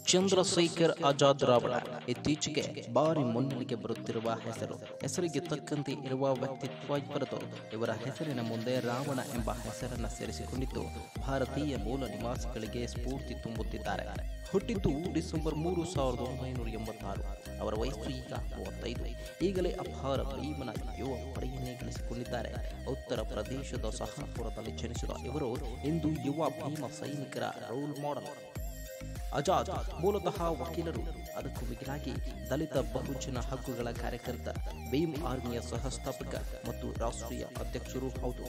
ಚಂದ್ರಶೇಖರ್ ಆಜಾದ್ ರಾವಣ ಇತ್ತೀಚೆಗೆ ಭಾರಿ ಮುನ್ನೆಲೆಗೆ ಬರುತ್ತಿರುವ ಹೆಸರು ಹೆಸರಿಗೆ ತಕ್ಕಂತೆ ಇರುವ ವ್ಯಕ್ತಿತ್ವ ಇವರದು ಇವರ ಹೆಸರಿನ ಮುಂದೆ ರಾವಣ ಎಂಬ ಹೆಸರನ್ನ ಸೇರಿಸಿಕೊಂಡಿದ್ದು ಭಾರತೀಯ ಮೂಲ ನಿವಾಸಿಗಳಿಗೆ ಸ್ಫೂರ್ತಿ ತುಂಬುತ್ತಿದ್ದಾರೆ ಹುಟ್ಟಿದ್ದು ಡಿಸೆಂಬರ್ ಮೂರು ಸಾವಿರದ ಒಂಬೈನೂರ ಎಂಬತ್ತಾರು ಅವರ ವಯಸ್ಸು ಈಗ ಮೂವತ್ತೈದು ಈಗಲೇ ಅಪಾರ ಭೀಮನ ಯುವ ಪಡೆಯನ್ನೇ ಗಳಿಸಿಕೊಂಡಿದ್ದಾರೆ ಉತ್ತರ ಪ್ರದೇಶದ ಸಹಾಪುರದಲ್ಲಿ ಜನಿಸಿದ ಇವರು ಇಂದು ಯುವ ಭೀಮ ಸೈನಿಕರ ರೋಲ್ ಮಾಡೆಲ್ ಆಜಾದ್ ಮೂಲತಃ ವಕೀಲರು ಅದಕ್ಕೂ ಮಿಗಿಲಾಗಿ ದಲಿತ ಬಹುಜನ ಹಕ್ಕುಗಳ ಕಾರ್ಯಕರ್ತ ಭೀಮ್ ಆರ್ಮಿಯ ಸಹಸ್ಥಾಪಕ ಮತ್ತು ರಾಷ್ಟ್ರೀಯ ಅಧ್ಯಕ್ಷರೂ ಹೌದು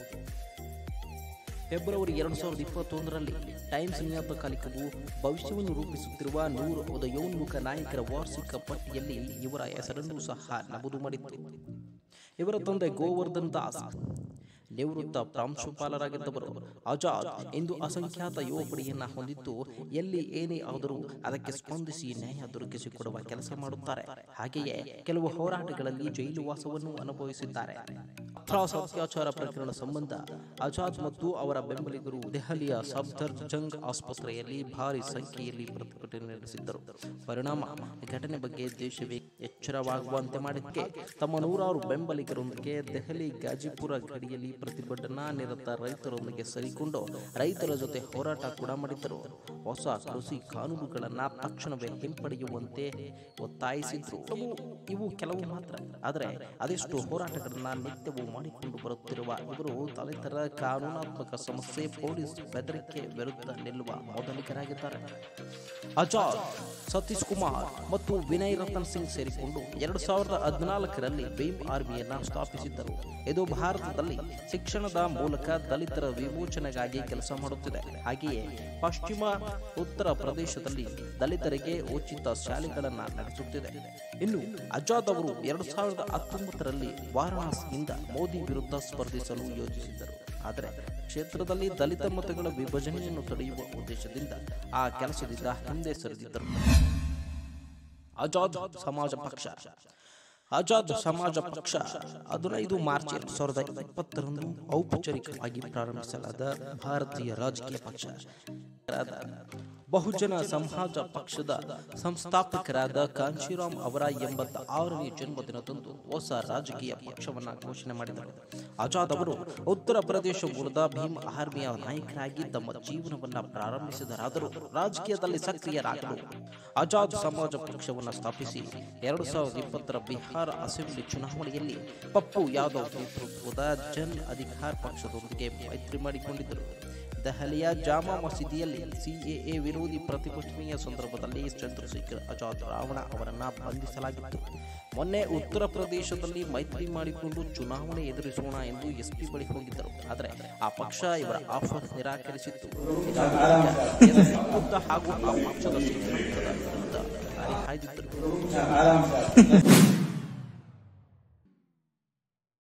ಫೆಬ್ರವರಿ ಎರಡು ಸಾವಿರದ ಇಪ್ಪತ್ತೊಂದರಲ್ಲಿ ಟೈಮ್ಸ್ ನಿಯತಕಾಲಿಕವು ಭವಿಷ್ಯವನ್ನು ರೂಪಿಸುತ್ತಿರುವ ನೂರು ಉದಯೋನ್ಮುಖ ನಾಯಕರ ವಾರ್ಷಿಕ ಪಟ್ಟಿಯಲ್ಲಿ ಇವರ ಹೆಸರನ್ನು ಸಹ ನಮೂದು ಮಾಡಿತ್ತು ಇವರ ತಂದೆ ಗೋವರ್ಧನ್ ದಾಸ್ ನಿವೃತ್ತ ಪ್ರಾಂಶುಪಾಲರಾಗಿದ್ದವರು ಆಜಾದ್ ಇಂದು ಅಸಂಖ್ಯಾತ ಯುವ ಪಡೆಯನ್ನ ಹೊಂದಿದ್ದು ಎಲ್ಲಿ ಏನೇ ಆದರೂ ಅದಕ್ಕೆ ಸ್ಪಂದಿಸಿ ನ್ಯಾಯ ದೊರಕಿಸಿಕೊಡುವ ಕೆಲಸ ಮಾಡುತ್ತಾರೆ ಹಾಗೆಯೇ ಕೆಲವು ಹೋರಾಟಗಳಲ್ಲಿ ಜೈಲು ವಾಸವನ್ನು ಅನುಭವಿಸಿದ್ದಾರೆ ಅತ್ರಾಸ್ ಅತ್ಯಾಚಾರ ಪ್ರಕರಣ ಸಂಬಂಧ ಆಜಾದ್ ಮತ್ತು ಅವರ ಬೆಂಬಲಿಗರು ದೆಹಲಿಯ ಸಫ್ದರ್ ಜಂಗ್ ಆಸ್ಪತ್ರೆಯಲ್ಲಿ ಭಾರಿ ಸಂಖ್ಯೆಯಲ್ಲಿ ಪ್ರತಿಭಟನೆ ನಡೆಸಿದ್ದರು ಪರಿಣಾಮ ಘಟನೆ ಬಗ್ಗೆ ದೇಶವೇ ಎಚ್ಚರವಾಗುವಂತೆ ಮಾಡಿದ್ದಕ್ಕೆ ತಮ್ಮ ನೂರಾರು ಬೆಂಬಲಿಗರೊಂದಿಗೆ ದೆಹಲಿ ಗಾಜಿಪುರ ಗಡಿಯಲ್ಲಿ ಪ್ರತಿಭಟನಾ ನಿರತ ರೈತರೊಂದಿಗೆ ಸೇರಿಕೊಂಡು ರೈತರ ಜೊತೆ ಹೋರಾಟ ಕೂಡ ಮಾಡಿದ್ದರು ಹೊಸ ಕೃಷಿ ಕಾನೂನುಗಳನ್ನ ತಕ್ಷಣವೇ ಹಿಂಪಡೆಯುವಂತೆ ಒತ್ತಾಯಿಸಿದ್ರು ಇವು ಇವು ಕೆಲವು ಮಾತ್ರ ಆದರೆ ಅದೆಷ್ಟು ಹೋರಾಟಗಳನ್ನ ನಿತ್ಯವೂ ಮಾಡಿಕೊಂಡು ಬರುತ್ತಿರುವ ಇವರು ದಲಿತರ ಕಾನೂನಾತ್ಮಕ ಸಮಸ್ಯೆ ಪೊಲೀಸ್ ಬೆದರಿಕೆ ವಿರುದ್ಧ ನಿಲ್ಲುವ ಮೊದಲಿಗರಾಗಿದ್ದಾರೆ ಆಜಾದ್ ಸತೀಶ್ ಕುಮಾರ್ ಮತ್ತು ವಿನಯ್ ರತನ್ ಸಿಂಗ್ ಸೇರಿಕೊಂಡು ಎರಡು ಸಾವಿರದ ಹದಿನಾಲ್ಕರಲ್ಲಿ ಭೀಮ್ ಆರ್ಮಿಯನ್ನ ಸ್ಥಾಪಿಸಿದ್ದರು ಇದು ಭಾರತದಲ್ಲಿ ಶಿಕ್ಷಣದ ಮೂಲಕ ದಲಿತರ ವಿಮೋಚನೆಗಾಗಿ ಕೆಲಸ ಮಾಡುತ್ತಿದೆ ಹಾಗೆಯೇ ಪಶ್ಚಿಮ ಉತ್ತರ ಪ್ರದೇಶದಲ್ಲಿ ದಲಿತರಿಗೆ ಉಚಿತ ಶಾಲೆಗಳನ್ನ ನಡೆಸುತ್ತಿದೆ ಇನ್ನು ಆಜಾದ್ ಅವರು ಎರಡು ಸಾವಿರದ ಹತ್ತೊಂಬತ್ತರಲ್ಲಿ ವಾರಾಣಸಿಯಿಂದ ಮೋದಿ ವಿರುದ್ಧ ಸ್ಪರ್ಧಿಸಲು ಯೋಜಿಸಿದ್ದರು ಆದರೆ ಕ್ಷೇತ್ರದಲ್ಲಿ ದಲಿತ ಮತಗಳ ವಿಭಜನೆಯನ್ನು ತಡೆಯುವ ಉದ್ದೇಶದಿಂದ ಆ ಕೆಲಸದಿಂದ ಹಿಂದೆ ಸರಿದಿದ್ದರು ಆಜಾದ್ ಸಮಾಜ ಪಕ್ಷ ಆಜಾದ್ ಸಮಾಜ ಪಕ್ಷ ಹದಿನೈದು ಮಾರ್ಚ್ ಎರಡ್ ಸಾವಿರದ ಇಪ್ಪತ್ತರಂದು ಔಪಚಾರಿಕವಾಗಿ ಪ್ರಾರಂಭಿಸಲಾದ ಭಾರತೀಯ ರಾಜಕೀಯ ಪಕ್ಷ ಬಹುಜನ ಸಮಾಜ ಪಕ್ಷದ ಸಂಸ್ಥಾಪಕರಾದ ಕಾಂಶಿರಾಮ್ ಅವರ ಎಂಬತ್ತ ಆರನೇ ಜನ್ಮದಿನದಂದು ಹೊಸ ರಾಜಕೀಯ ಪಕ್ಷವನ್ನ ಘೋಷಣೆ ಮಾಡಿದರು ಆಜಾದ್ ಅವರು ಉತ್ತರ ಪ್ರದೇಶ ಮೂಲದ ಭೀಮ್ ಆರ್ಮಿಯ ನಾಯಕರಾಗಿ ತಮ್ಮ ಜೀವನವನ್ನ ಪ್ರಾರಂಭಿಸಿದರಾದರೂ ರಾಜಕೀಯದಲ್ಲಿ ಸಕ್ರಿಯರಾಗಲು ಆಜಾದ್ ಸಮಾಜ ಪಕ್ಷವನ್ನು ಸ್ಥಾಪಿಸಿ ಎರಡು ಸಾವಿರದ ಇಪ್ಪತ್ತರ ಬಿಹಾರ ಅಸೆಂಬ್ಲಿ ಚುನಾವಣೆಯಲ್ಲಿ ಪಪ್ಪು ಯಾದವ್ ನೇತೃತ್ವದ ಜನ್ ಅಧಿಕಾರ್ ಪಕ್ಷದೊಂದಿಗೆ ಮೈತ್ರಿ ಮಾಡಿಕೊಂಡಿದ್ದರು ದೆಹಲಿಯ ಜಾಮಾ ಮಸೀದಿಯಲ್ಲಿ ಸಿಎಎ ವಿರೋಧಿ ಪ್ರತಿಭಟನೆಯ ಸಂದರ್ಭದಲ್ಲಿ ಚಂದ್ರಶೇಖರ್ ಆಜಾದ್ ರಾವಣ ಅವರನ್ನ ಬಂಧಿಸಲಾಗಿತ್ತು ಮೊನ್ನೆ ಉತ್ತರ ಪ್ರದೇಶದಲ್ಲಿ ಮೈತ್ರಿ ಮಾಡಿಕೊಂಡು ಚುನಾವಣೆ ಎದುರಿಸೋಣ ಎಂದು ಎಸ್ಪಿ ಬಳಿ ಹೋಗಿದ್ದರು ಆದರೆ ಆ ಪಕ್ಷ ಇವರ ಆಫರ್ ನಿರಾಕರಿಸಿತ್ತು ಹೀಗಾಗಿ ಈಗ SP ವಿರುದ್ಧ ಹಾಗೂ ಆ ಪಕ್ಷದ ಸಿದ್ಧಾಂತದ ವಿರುದ್ಧ ಹರಿಹಾಯ್ದಿದ್ದರು